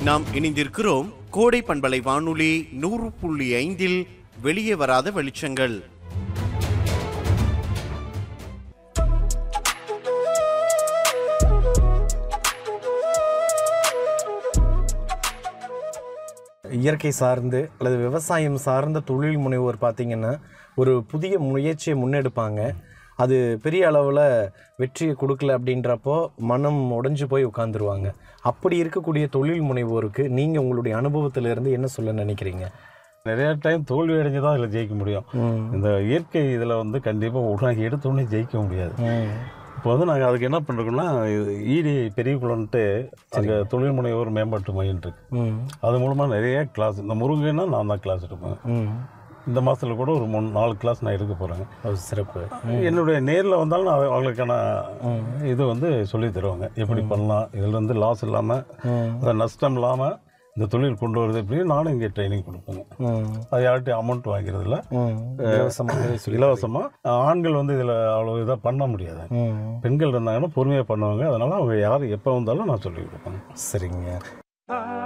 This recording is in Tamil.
நாம் இணைந்திருக்கிறோம் கோடை பண்பலை வானொலி நூறு புள்ளி ஐந்தில் வெளியே வராத வெளிச்சங்கள் இயற்கை சார்ந்து அல்லது விவசாயம் சார்ந்த தொழில் முனைவோர் பார்த்தீங்கன்னா ஒரு புதிய முயற்சியை முன்னெடுப்பாங்க அது பெரிய அளவில் வெற்றியை கொடுக்கல அப்படின்றப்போ மனம் உடைஞ்சு போய் உட்காந்துருவாங்க அப்படி இருக்கக்கூடிய தொழில் முனைவோருக்கு நீங்கள் உங்களுடைய அனுபவத்திலிருந்து என்ன சொல்ல நினைக்கிறீங்க நிறைய டைம் தோல்வி அடைஞ்சு தான் இதில் ஜெயிக்க முடியும் இந்த இயற்கை இதில் வந்து கண்டிப்பாக உடனே எடுத்தோடனே ஜெயிக்க முடியாது இப்போ வந்து நாங்கள் அதுக்கு என்ன பண்ணுறோம்னா ஈடி பெரிய குளம்ன்ட்டு அங்கே தொழில் முனைவோர் மேம்பாட்டு மையம் இருக்கு ம் அது மூலமாக நிறைய கிளாஸ் இந்த முருகைன்னா நான் தான் கிளாஸ் எடுப்பேன் ம் இந்த மாதத்தில் கூட ஒரு மூணு நாலு கிளாஸ் நான் எடுக்க போகிறேங்க அது சிறப்பு என்னுடைய நேரில் வந்தாலும் நான் அவங்களுக்கான இது வந்து சொல்லி தருவாங்க எப்படி பண்ணலாம் இதில் வந்து லாஸ் இல்லாமல் அதை நஷ்டம் இல்லாமல் இந்த தொழில் கொண்டு வருது எப்படி நானும் இங்கே ட்ரைனிங் கொடுப்பேங்க ம் அது யார்கிட்டையும் அமௌண்ட் வாங்கிறதில்ல ம் இலவசமாகவே சொல்லி இலவசமாக ஆண்கள் வந்து இதில் அவ்வளோ இதாக பண்ண முடியாது ம் பெண்கள் இருந்தாங்கன்னா பொறுமையாக பண்ணுவாங்க அதனால் அவங்க யார் எப்போ வந்தாலும் நான் சொல்லி கொடுப்பேன் சரிங்க